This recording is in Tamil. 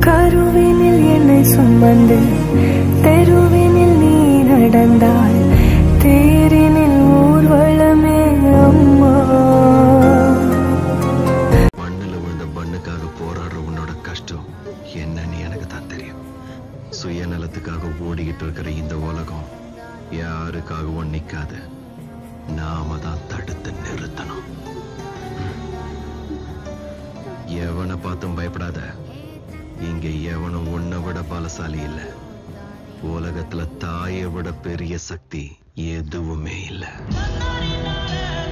கருவினில் என்னை சுமந்து தெருவினில் நீ நடந்தால் தேரினில் ஊர்வலமே அம்மா மண்ணுல விழுந்த பண்ணுக்காக போராடுற உன்னோட கஷ்டம் என்னன்னு எனக்கு தான் தெரியும் சுயநலத்துக்காக ஓடிக்கிட்டு இருக்கிற இந்த உலகம் யாருக்காகவும் நிக்காது நாம தான் தடுத்து நிறுத்தணும் எவனை பார்த்தும் பயப்படாத இங்க எவனும் உன்னை விட பலசாலி இல்ல உலகத்துல தாயை விட பெரிய சக்தி எதுவுமே இல்லை